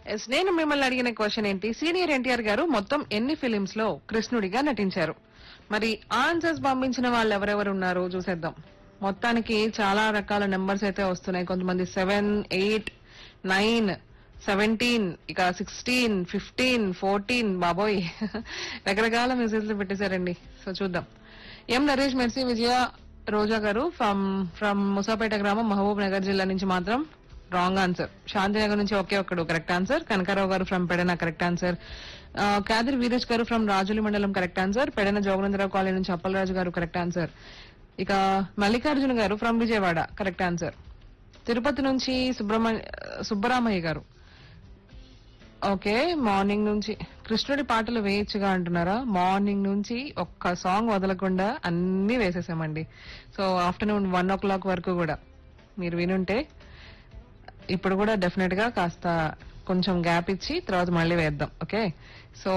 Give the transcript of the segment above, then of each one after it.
yes నేను మిమ్మల్ని అడిగిన క్వశ్చన్ ఏంటి సీనియర్ ఎన్టీఆర్ గారు మొత్తం ఎన్ని ఫిలిమ్స్ లో కృష్ణుడిగా నటించారు మరి ఆన్సర్స్ పంపించిన వాళ్ళు ఎవరెవరు ఉన్నారు చూసేద్దాం మొత్తానికి చాలా రకాల నెంబర్స్ అయితే వస్తున్నాయి కొంతమంది సెవెన్ ఎయిట్ నైన్ సెవెంటీన్ ఇక సిక్స్టీన్ ఫిఫ్టీన్ ఫోర్టీన్ బాబోయ్ రకరకాల మెసేజ్లు పెట్టేశారండి సో చూద్దాం ఎం నరేష్ మెర్సీ విజయ రోజా గారు ఫ్రమ్ ఫ్రమ్ ముసాపేట గ్రామం మహబూబ్ నగర్ జిల్లా నుంచి మాత్రం రాంగ్ ఆన్సర్ శాంతినగర్ నుంచి ఒకే ఒక్కడు correct answer Kanakarao garu from Pedana correct answer Kadir Veeresh garu from Rajuli మండలం correct answer Pedana Joganandarao colony నుంచి అప్పలరాజు గారు కరెక్ట్ ఆన్సర్ ఇక Mallikarjuna garu from Vijayawada correct answer Tirupati నుంచి సుబ్రహ్మణ్య సుబ్బరామయ్య గారు ఓకే మార్నింగ్ నుంచి కృష్ణుడి పాటలు వేయొచ్చుగా అంటున్నారా మార్నింగ్ నుంచి ఒక్క సాంగ్ వదలకుండా అన్ని వేసేసామండి so afternoon one o'clock వరకు కూడా మీరు వినుంటే ఇప్పుడు కూడా డెఫినెట్ గా కాస్త కొంచెం గ్యాప్ ఇచ్చి తర్వాత మళ్ళీ వేద్దాం ఓకే సో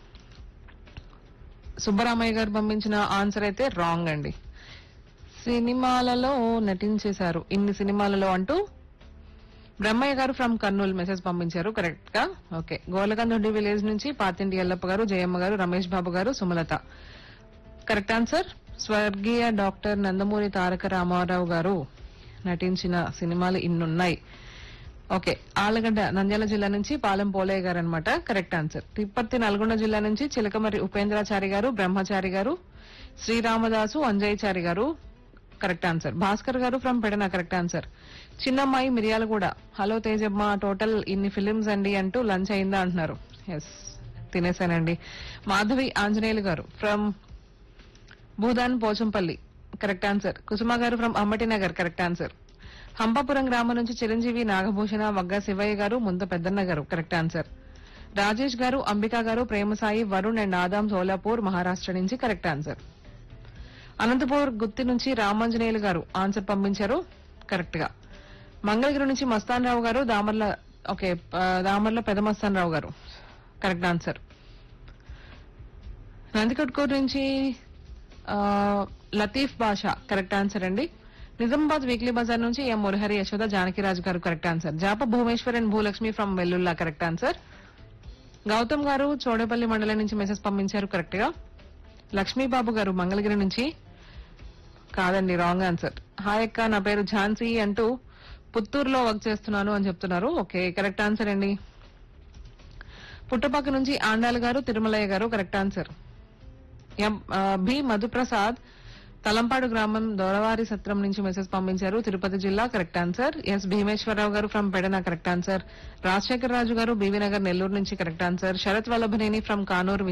సుబ్బరామయ్య గారు పంపించిన ఆన్సర్ అయితే రాంగ్ అండి సినిమాలలో నటించేశారు ఇన్ని సినిమాలలో అంటూ బ్రహ్మయ్య గారు ఫ్రమ్ కర్నూలు మెసేజ్ పంపించారు కరెక్ట్ గా ఓకే గోలకందొడ్డి విలేజ్ నుంచి పాతింటి ఎల్లప్ప గారు జయమ్మ గారు రమేష్ బాబు గారు సుమలత కరెక్ట్ ఆన్సర్ స్వర్గీయ డాక్టర్ నందమూరి తారక రామారావు గారు నటించిన సినిమాలు ఇన్నున్నాయి ఓకే ఆలగడ్డ నంద్యాల జిల్లా నుంచి పాలెం పోలయ్య గారు అనమాట కరెక్ట్ ఆన్సర్ తిప్పర్తి నల్గొండ జిల్లా నుంచి చిలకమరి ఉపేంద్రాచారి గారు బ్రహ్మచారి గారు శ్రీరామదాసు అంజయ్యచారి గారు కరెక్ట్ ఆన్సర్ భాస్కర్ గారు from Pedana correct answer Chinnammayi మిరియాలు కూడా హలో తేజమ్మ టోటల్ ఇన్ని ఫిలిమ్స్ అండి అంటూ లంచ్ అయిందా అంటున్నారు yes తినేసానండి Madhavi Anjaneyulu garu from Bhoodan Pochampally correct answer Kusuma garu from Ammati Nagar correct answer Hampapuram గ్రామం నుంచి చిరంజీవి నాగభూషణ వగ్గ శివయ్య గారు ముంత పెద్దన్న గారు correct answer Rajesh garu Ambika garu Premasai Varun and Adam Solapur Maharashtra నుంచి కరెక్ట్ ఆన్సర్ అనంతపూర్ గుత్తి నుంచి రామాంజనేయులు గారు ఆన్సర్ పంపించారు కరెక్ట్ గా మంగళగిరి నుంచి మస్తాన్ రావు గారు దామర్ల ఓకే ఆ, దామర్ల పెద మస్తాన్ రావు గారు కరెక్ట్ ఆన్సర్ నందికొట్కూరు నుంచి ఆ, లతీఫ్ బాషా కరెక్ట్ ఆన్సర్ అండి నిజామాబాద్ వీక్లీ బజార్ నుంచి ఎం మురహరి యశోద జానకిరాజు గారు కరెక్ట్ ఆన్సర్ జాప Bhubaneswar and Bhulakshmi from Vellulla correct answer Gautam garu Chodapalli మండలం నుంచి మెసేజ్ పంపించారు కరెక్ట్ గా లక్ష్మీబాబు గారు మంగళగిరి నుంచి కాదండి రాంగ్ ఆన్సర్ హాయ్ అక్క నా పేరు ఝాన్సీ అంటూ పుత్తూరులో వర్క్ చేస్తున్నాను అని చెప్తున్నారు ఓకే కరెక్ట్ ఆన్సర్ అండి పుట్టపక్క నుంచి ఆండాల్ గారు తిరుమలయ్య గారు కరెక్ట్ ఆన్సర్ ఎం- ఆ, బి మధుప్రసాద్ తలంపాడు గ్రామం దొరవారి సత్రం నుంచి మెసేజ్ పంపించారు తిరుపతి జిల్లా correct answer S Bheemeswararao garu from Pedana correct answer Rajasekhar Raju garu B V Nagar Nellore నుంచి correct answer Sarath Vallabhaneni from Kanuru